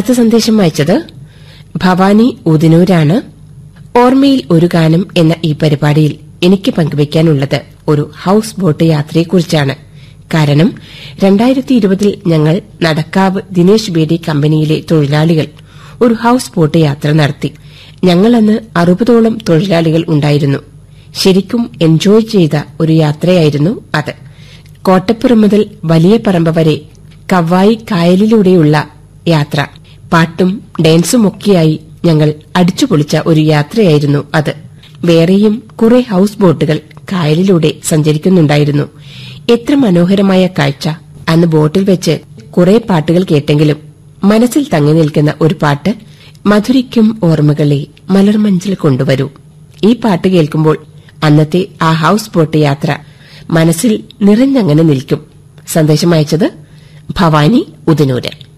അടുത്ത സന്ദേശം അയച്ചത് ഭവാനി ഉദിനൂരാണ് ഓർമ്മയിൽ ഒരു ഗാനം എന്ന ഈ പരിപാടിയിൽ എനിക്ക് പങ്കുവയ്ക്കാനുള്ളത് ഒരു ഹൌസ് ബോട്ട് യാത്രയെക്കുറിച്ചാണ് കാരണം രണ്ടായിരത്തി ഇരുപതിൽ ഞങ്ങൾ നടക്കാവ് ദിനേശ് ബേഡി കമ്പനിയിലെ തൊഴിലാളികൾ ഒരു ഹൌസ് ബോട്ട് യാത്ര നടത്തി ഞങ്ങൾ അന്ന് അറുപതോളം തൊഴിലാളികൾ ഉണ്ടായിരുന്നു ശരിക്കും എൻജോയ് ചെയ്ത ഒരു യാത്രയായിരുന്നു അത് കോട്ടപ്പുറം മുതൽ വലിയ പറമ്പ് വരെ കവായി കായലിലൂടെയുള്ള യാത്ര പാട്ടും ഡാൻസും ഒക്കെയായി ഞങ്ങൾ അടിച്ചുപൊളിച്ച ഒരു യാത്രയായിരുന്നു അത് വേറെയും കുറെ ഹൌസ് ബോട്ടുകൾ കായലിലൂടെ സഞ്ചരിക്കുന്നുണ്ടായിരുന്നു എത്ര മനോഹരമായ കാഴ്ച അന്ന് ബോട്ടിൽ വെച്ച് കുറെ പാട്ടുകൾ കേട്ടെങ്കിലും മനസ്സിൽ തങ്ങി നിൽക്കുന്ന ഒരു പാട്ട് മധുരിക്കും ഓർമ്മകളെ മലർമഞ്ചിൽ കൊണ്ടുവരൂ ഈ പാട്ട് കേൾക്കുമ്പോൾ അന്നത്തെ ആ ഹൌസ് ബോട്ട് യാത്ര മനസ്സിൽ നിറഞ്ഞങ്ങനെ നിൽക്കും സന്ദേശം അയച്ചത് ഭവാനി ഉദനൂര്